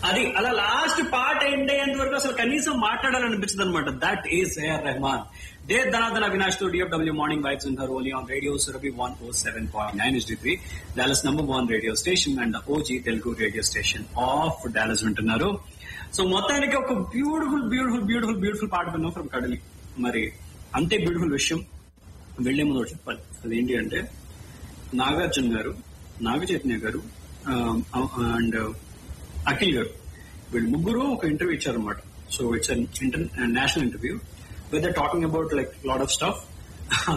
అది అలా లాస్ట్ పాట ఎండ్ అయ్యేంత వరకు అసలు కనీసం మాట్లాడాలనిపించదు అనమాట దట్ ఈస్ ఏఆర్ రెహమాన్ దే ధనాధన అవినాష్ తో DFW morning vibes in her only on radio Surabhi one four seven point nine is three Dallas number one radio station and OG Telugu radio station of Dallas వింటున్నారు సో మొత్తానికి ఒక బ్యూటిఫుల్ బ్యూటిఫుల్ బ్యూటిఫుల్ బ్యూటిఫుల్ పాట విన్నాం from కడలి మరి అంతే beautiful విషయం వెళ్లే ముందు ఒకటి చెప్పాలి అదేంటి అంటే నాగార్జున గారు నాగ చైతన్య గారు అండ్ అఖిల్ గారు వీళ్ళు ముగ్గురు ఒక ఇంటర్వ్యూ ఇచ్చారనమాట so it's international interview with talking about like lot of stuff